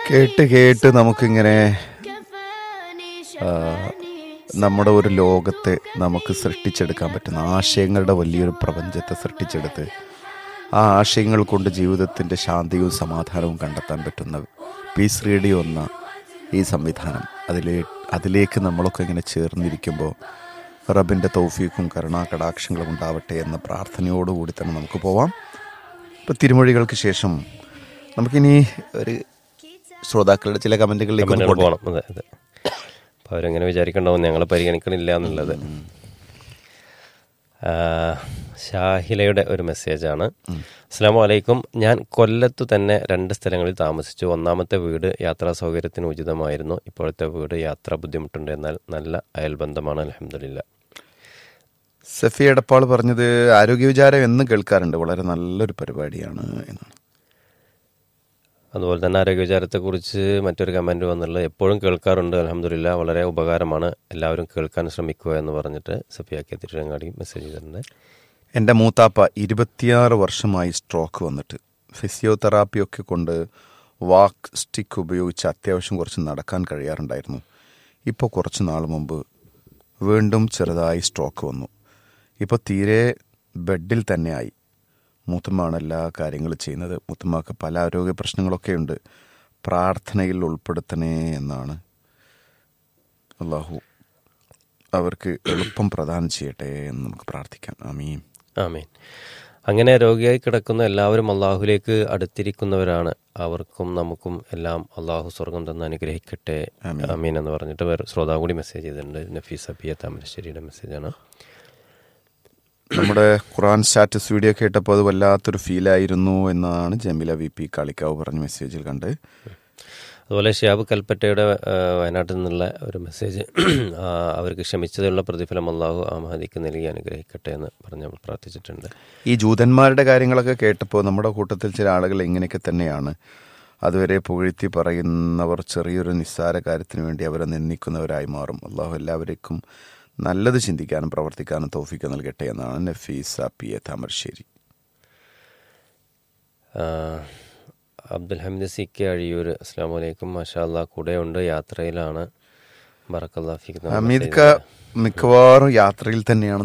കേട്ട് കേട്ട് നമുക്കിങ്ങനെ ആ, നമ്മുടെ ഒരു ലോകത്തെ നമുക്ക് സൃഷ്ടിച്ചെടുക്കാൻ പറ്റുന്ന ആശയങ്ങളുടെ വലിയൊരു പ്രപഞ്ചത്തെ സൃഷ്ടിച്ചെടുത്ത് ആ ആശയങ്ങൾ കൊണ്ട് ജീവിതത്തിൻ്റെ ശാന്തിയും സമാധാനവും കണ്ടെത്താൻ പറ്റുന്ന പീസ് റേഡിയോ എന്ന ഈ സംവിധാനം അതിലേ അതിലേക്ക് നമ്മളൊക്കെ ഇങ്ങനെ ചേർന്നിരിക്കുമ്പോൾ റബിൻ്റെ തൗഫീഖും കരുണാകടാക്ഷങ്ങളും ഉണ്ടാവട്ടെ എന്ന പ്രാർത്ഥനയോടുകൂടി തന്നെ നമുക്ക് പോവാം ഇപ്പോൾ തിരുമൊഴികൾക്ക് ശേഷം നമുക്കിനി ഒരു ശ്രോതാക്കളുടെ ചില കമൻറ്റുകളിലേക്ക് ഒന്ന് കമന്റുകൾ പോകണം പോകണം അതെ അതെ അപ്പോൾ അവരെങ്ങനെ വിചാരിക്കണ്ടാവും ഞങ്ങളെ പരിഗണിക്കണില്ല എന്നുള്ളത് ആ, ഷാഹിലയുടെ ഒരു മെസ്സേജാണ് അസ്സാം വലൈക്കും ഞാൻ കൊല്ലത്തു തന്നെ രണ്ട് സ്ഥലങ്ങളിൽ താമസിച്ചു ഒന്നാമത്തെ വീട് യാത്രാ സൗകര്യത്തിന് ഉചിതമായിരുന്നു ഇപ്പോഴത്തെ വീട് യാത്രാ ബുദ്ധിമുട്ടുണ്ട് എന്നാൽ നല്ല അയൽബന്ധമാണ് അലഹമില്ല സഫി എടപ്പാൾ പറഞ്ഞത് ആരോഗ്യ വിചാരം എന്നും കേൾക്കാറുണ്ട് വളരെ നല്ലൊരു പരിപാടിയാണ് എന്നാണ് അതുപോലെ തന്നെ ആരോഗ്യവിചാരത്തെക്കുറിച്ച് മറ്റൊരു കമൻറ്റ് വന്നുള്ളത് എപ്പോഴും കേൾക്കാറുണ്ട് അലഹമില്ല വളരെ ഉപകാരമാണ് എല്ലാവരും കേൾക്കാൻ ശ്രമിക്കുക എന്ന് പറഞ്ഞിട്ട് സഫിയാക്കിയ തിരുരങ്ങാടി മെസ്സേജ് ചെയ്തിട്ടുണ്ട് എൻ്റെ മൂത്താപ്പ ഇരുപത്തിയാറ് വർഷമായി സ്ട്രോക്ക് വന്നിട്ട് ഫിസിയോതെറാപ്പിയൊക്കെ കൊണ്ട് വാക്ക് സ്റ്റിക്ക് ഉപയോഗിച്ച് അത്യാവശ്യം കുറച്ച് നടക്കാൻ കഴിയാറുണ്ടായിരുന്നു ഇപ്പോൾ കുറച്ച് നാൾ മുമ്പ് വീണ്ടും ചെറുതായി സ്ട്രോക്ക് വന്നു ഇപ്പോൾ തീരെ ബെഡിൽ തന്നെയായി മൂത്തമ്മാണ് എല്ലാ കാര്യങ്ങളും ചെയ്യുന്നത് മൂത്തമ്മക്ക് പല ആരോഗ്യ പ്രശ്നങ്ങളൊക്കെ ഉണ്ട് പ്രാർത്ഥനയിൽ ഉൾപ്പെടുത്തണേ എന്നാണ് അള്ളാഹു അവർക്ക് എളുപ്പം പ്രദാനം ചെയ്യട്ടെ എന്ന് നമുക്ക് പ്രാർത്ഥിക്കാം ആമീൻ ആമീൻ അങ്ങനെ രോഗിയായി കിടക്കുന്ന എല്ലാവരും അള്ളാഹുലേക്ക് അടുത്തിരിക്കുന്നവരാണ് അവർക്കും നമുക്കും എല്ലാം അള്ളാഹു സ്വർഗം തന്ന് അനുഗ്രഹിക്കട്ടെ ആമീൻ എന്ന് പറഞ്ഞിട്ട് വേറെ ശ്രോതാവ് കൂടി മെസ്സേജ് ചെയ്തിട്ടുണ്ട് നഫീസ് അബിയ താമരശ്ശേരിയുടെ മെസ്സേജാണ് നമ്മുടെ ഖുറാൻ സ്റ്റാറ്റസ് വീഡിയോ കേട്ടപ്പോൾ അത് വല്ലാത്തൊരു ഫീലായിരുന്നു എന്നാണ് ജമീല വി പി കാളിക്കാവ് പറഞ്ഞ മെസ്സേജിൽ കണ്ട് അതുപോലെ ഷിയാബ് കൽപ്പറ്റയുടെ ആ, വയനാട്ടിൽ നിന്നുള്ള ഒരു മെസ്സേജ് ആ, അവർക്ക് ക്ഷമിച്ചതിനുള്ള പ്രതിഫലം അള്ളാഹു ആ മഹദിക്ക് നൽകി അനുഗ്രഹിക്കട്ടെ എന്ന് പറഞ്ഞ് നമ്മൾ പ്രാർത്ഥിച്ചിട്ടുണ്ട് ഈ ജൂതന്മാരുടെ കാര്യങ്ങളൊക്കെ കേട്ടപ്പോൾ നമ്മുടെ കൂട്ടത്തിൽ ചില ആളുകൾ ഇങ്ങനെയൊക്കെ തന്നെയാണ് അതുവരെ പുകഴ്ത്തി പറയുന്നവർ ചെറിയൊരു നിസ്സാര കാര്യത്തിന് വേണ്ടി അവരെ നിന്ദിക്കുന്നവരായി മാറും അള്ളാഹു എല്ലാവർക്കും നല്ലത് ചിന്തിക്കാനും പ്രവർത്തിക്കാനും തോഫിക്ക് നൽകട്ടെ എന്നാണ് നഫീസ പി എ താമരശ്ശേരി ആ, അബ്ദുൽ ഹമീദ് സി കെ അഴിയൂർ അസ്സാം വലൈക്കും മാഷാ അല്ലാ കൂടെയുണ്ട് യാത്രയിലാണ് ബറക്കല്ലാ ഫിക്ക് അമീദ്ക മിക്കവാറും യാത്രയിൽ തന്നെയാണ്